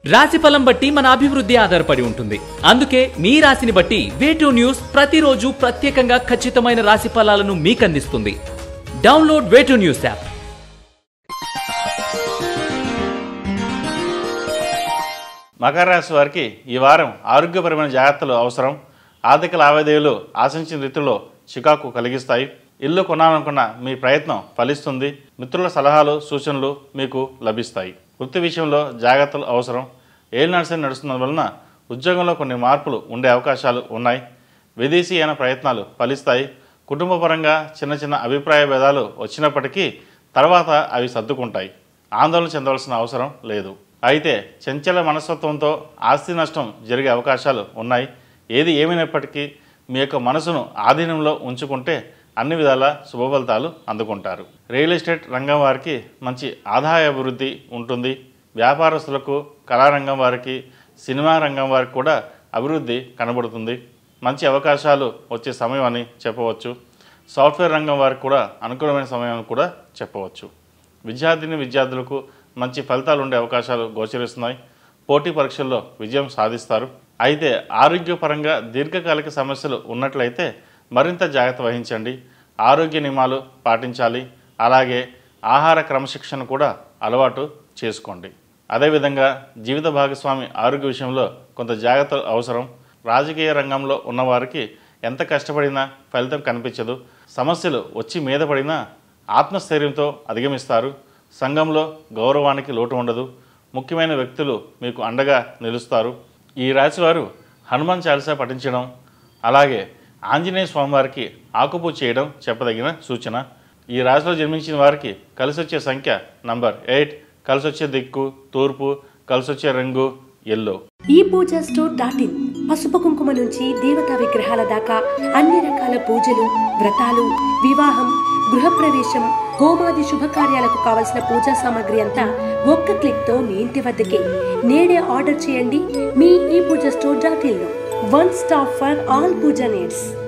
రాశిఫలం బట్టి మన అభివృద్ధి ఆధారపడి ఉంటుంది అందుకే మీ రాశిని బట్టి వేటూ న్యూస్ ప్రతిరోజు ప్రత్యేకంగా ఖచ్చితమైన రాశి ఫలాలను మీకు అందిస్తుంది డౌన్లోడ్ వేటూ న్యూస్ యాప్ మకర రాశి వారికి ఈ వారం ఆరోగ్యపరమైన జాగ్రత్తలు అవసరం ఆర్థిక లావాదేవీలు ఆశించిన రీతిలో చికాకు కలిగిస్తాయి ఇల్లు కొనాలనుకున్న మీ ప్రయత్నం ఫలిస్తుంది మిత్రుల సలహాలు సూచనలు మీకు లభిస్తాయి వృత్తి విషయంలో జాగ్రత్తలు అవసరం ఏళ్ళు నడిచి నడుస్తున్న వలన ఉద్యోగంలో కొన్ని మార్పులు ఉండే అవకాశాలు ఉన్నాయి విదేశీ అయిన ప్రయత్నాలు ఫలిస్తాయి కుటుంబపరంగా చిన్న చిన్న అభిప్రాయ భేదాలు వచ్చినప్పటికీ తర్వాత అవి సర్దుకుంటాయి ఆందోళన చెందవలసిన అవసరం లేదు అయితే చంచల మనస్తత్వంతో ఆస్తి నష్టం జరిగే అవకాశాలు ఉన్నాయి ఏది ఏమైనప్పటికీ మీ యొక్క మనసును ఆధీనంలో ఉంచుకుంటే అన్ని విధాల శుభ ఫలితాలు అందుకుంటారు రియల్ ఎస్టేట్ రంగం వారికి మంచి ఆదాయ అభివృద్ధి ఉంటుంది వ్యాపారస్తులకు కళారంగం వారికి సినిమా రంగం వారికి కూడా అభివృద్ధి కనబడుతుంది మంచి అవకాశాలు వచ్చే సమయం అని చెప్పవచ్చు సాఫ్ట్వేర్ రంగం వారికి కూడా అనుకూలమైన సమయం అని కూడా చెప్పవచ్చు విద్యార్థిని విద్యార్థులకు మంచి ఫలితాలు ఉండే అవకాశాలు గోచరిస్తున్నాయి పోటీ పరీక్షల్లో విజయం సాధిస్తారు అయితే ఆరోగ్యపరంగా దీర్ఘకాలిక సమస్యలు ఉన్నట్లయితే మరింత జాగ్రత్త వహించండి ఆరోగ్య నియమాలు పాటించాలి అలాగే ఆహార క్రమశిక్షణ కూడా అలవాటు చేసుకోండి అదేవిధంగా జీవిత భాగస్వామి ఆరోగ్య విషయంలో కొంత జాగ్రత్తలు అవసరం రాజకీయ రంగంలో ఉన్నవారికి ఎంత కష్టపడినా ఫలితం కనిపించదు సమస్యలు వచ్చి మీద పడినా ఆత్మస్థైర్యంతో అధిగమిస్తారు సంఘంలో గౌరవానికి లోటు ఉండదు ముఖ్యమైన వ్యక్తులు మీకు అండగా నిలుస్తారు ఈ రాశివారు హనుమాన్ చాలీసా పఠించడం అలాగే ఆంజనేయ స్వామివారికి ఆకుపూజ చేయడం చెప్పదగిన సూచన ఈ రాశిలో జన్మించిన వారికి కలిసి వచ్చే సంఖ్య నంబర్ ఎయిట్ కలిసి వచ్చే దిక్కు తూర్పు కలిసి వచ్చే రంగు ఎల్లో ఈ పూజా స్టోర్ డాట్ ఇన్ పసుపు కుంకుమ నుంచి దేవతా విగ్రహాల దాకా అన్ని రకాల పూజలు వ్రతాలు వివాహం గృహప్రవేశం హోమాది శుభకార్యాలకు కావలసిన పూజా సామాగ్రి అంతా ఒక్క క్లిక్ తో మీ ఇంటి వద్దకే నేడే ఆర్డర్ చేయండి మీ ఈ పూజా స్టోర్ డాట్ ఇన్ లో one stop for all pooja needs